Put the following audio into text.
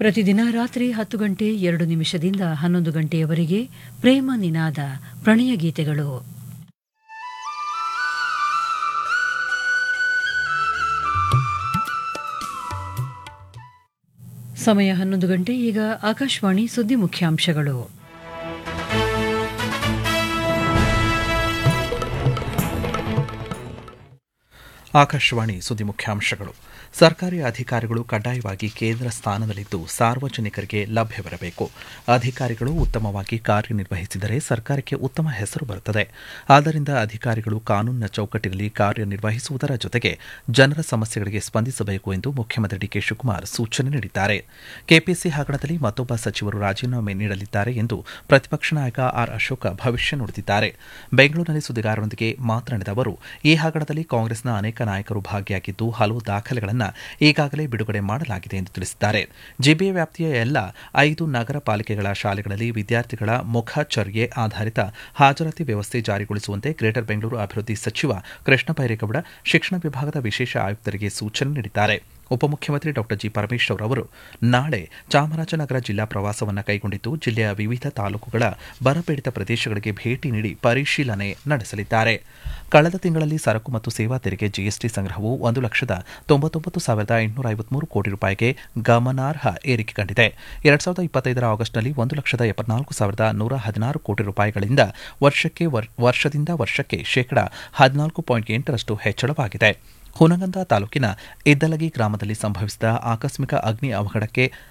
ಪ್ರತಿದಿನ ರಾತ್ರಿ ಹತ್ತು ಗಂಟೆ ಎರಡು ನಿಮಿಷದಿಂದ ಹನ್ನೊಂದು ಗಂಟೆಯವರೆಗೆ ಪ್ರೇಮ ನಿನಾದ ಪ್ರಣಯ ಗೀತೆಗಳು ಸಮಯ ಹನ್ನೊಂದು ಗಂಟೆ ಈಗ ಆಕಾಶವಾಣಿ ಸುದ್ದಿ ಮುಖ್ಯಾಂಶಗಳು ಆಕಾಶವಾಣಿ ಸುದ್ದಿ ಮುಖ್ಯಾಂಶಗಳು ಸರ್ಕಾರಿ ಅಧಿಕಾರಿಗಳು ಕಡ್ಡಾಯವಾಗಿ ಕೇಂದ್ರ ಸ್ಥಾನದಲ್ಲಿದ್ದು ಸಾರ್ವಜನಿಕರಿಗೆ ಲಭ್ಯವಿರಬೇಕು ಅಧಿಕಾರಿಗಳು ಉತ್ತಮವಾಗಿ ಕಾರ್ಯನಿರ್ವಹಿಸಿದರೆ ಸರ್ಕಾರಕ್ಕೆ ಉತ್ತಮ ಹೆಸರು ಬರುತ್ತದೆ ಆದ್ದರಿಂದ ಅಧಿಕಾರಿಗಳು ಕಾನೂನಿನ ಚೌಕಟ್ಟಿನಲ್ಲಿ ಕಾರ್ಯನಿರ್ವಹಿಸುವುದರ ಜೊತೆಗೆ ಜನರ ಸಮಸ್ಯೆಗಳಿಗೆ ಸ್ಪಂದಿಸಬೇಕು ಎಂದು ಮುಖ್ಯಮಂತ್ರಿ ಡಿಕೆ ಶಿವಕುಮಾರ್ ಸೂಚನೆ ನೀಡಿದ್ದಾರೆ ಕೆಪಿಸಿ ಹಗರಣದಲ್ಲಿ ಮತ್ತೊಬ್ಬ ಸಚಿವರು ರಾಜೀನಾಮೆ ನೀಡಲಿದ್ದಾರೆ ಎಂದು ಪ್ರತಿಪಕ್ಷ ನಾಯಕ ಆರ್ ಅಶೋಕ ಭವಿಷ್ಯ ನುಡಿದಿದ್ದಾರೆ ಬೆಂಗಳೂರಿನಲ್ಲಿ ಸುದ್ದಿಗಾರರೊಂದಿಗೆ ಮಾತನಾಡಿದ ಅವರು ಈ ಹಗರಣದಲ್ಲಿ ಕಾಂಗ್ರೆಸ್ನ ಅನೇಕ ನಾಯಕರು ಭಾಗಿಯಾಗಿದ್ದು ಹಲವು ದಾಖಲೆಗಳನ್ನು ಈಗಾಗಲೇ ಬಿಡುಗಡೆ ಮಾಡಲಾಗಿದೆ ಎಂದು ತಿಳಿಸಿದ್ದಾರೆ ಜಿಬಿಎ ವ್ಯಾಪ್ತಿಯ ಎಲ್ಲ ಐದು ನಗರ ಪಾಲಿಕೆಗಳ ಶಾಲೆಗಳಲ್ಲಿ ವಿದ್ಯಾರ್ಥಿಗಳ ಮುಖಚರ್ಯೆ ಆಧಾರಿತ ಹಾಜರಾತಿ ವ್ಯವಸ್ಥೆ ಜಾರಿಗೊಳಿಸುವಂತೆ ಗ್ರೇಟರ್ ಬೆಂಗಳೂರು ಅಭಿವೃದ್ಧಿ ಸಚಿವ ಕೃಷ್ಣ ಬೈರೇಗೌಡ ಶಿಕ್ಷಣ ವಿಭಾಗದ ವಿಶೇಷ ಆಯುಕ್ತರಿಗೆ ಸೂಚನೆ ನೀಡಿದ್ದಾರೆ ಉಪಮುಖ್ಯಮಂತ್ರಿ ಡಾ ಜಿ ಪರಮೇಶ್ವರ್ ಅವರು ನಾಳೆ ಚಾಮರಾಜನಗರ ಜಿಲ್ಲಾ ಪ್ರವಾಸವನ್ನು ಕೈಗೊಂಡಿದ್ದು ಜಿಲ್ಲೆಯ ವಿವಿಧ ತಾಲೂಕುಗಳ ಬರಪೀಡಿತ ಪ್ರದೇಶಗಳಿಗೆ ಭೇಟಿ ನೀಡಿ ಪರಿಶೀಲನೆ ನಡೆಸಲಿದ್ದಾರೆ ಕಳೆದ ತಿಂಗಳಲ್ಲಿ ಸರಕು ಮತ್ತು ಸೇವಾ ತೆರಿಗೆ ಜಿಎಸ್ಟಿ ಸಂಗ್ರಹವು ಒಂದು ಲಕ್ಷದ ತೊಂಬತ್ತೊಂಬತ್ತು ಸಾವಿರದ ಎಂಟುನೂರ ಐವತ್ಮೂರು ಕೋಟಿ ರೂಪಾಯಿಗೆ ಗಮನಾರ್ಹ ಏರಿಕೆ ಕಂಡಿದೆ ಎರಡ್ ಸಾವಿರದ ಇಪ್ಪತ್ತೈದರ ಆಗಸ್ಟ್ನಲ್ಲಿ ಒಂದು ಲಕ್ಷದ ಎಪ್ಪತ್ನಾಲ್ಕು ಸಾವಿರದ ನೂರ ಹದಿನಾರು ಕೋಟಿ ರೂಪಾಯಿಗಳಿಂದ ವರ್ಷಕ್ಕೆ ವರ್ಷದಿಂದ ವರ್ಷಕ್ಕೆ ಶೇಕಡಾ ಹದಿನಾಲ್ಕು ಪಾಯಿಂಟ್ ಎಂಟರಷ್ಟು ಹೆಚ್ಚಳವಾಗಿದೆ ಹುನಗಂದ ತಾಲೂಕಿನ ಇದ್ದಲಗಿ ಗ್ರಾಮದಲ್ಲಿ ಸಂಭವಿಸಿದ ಆಕಸ್ಮಿಕ ಅಗ್ನಿ ಅವಘಡಕ್ಕೆ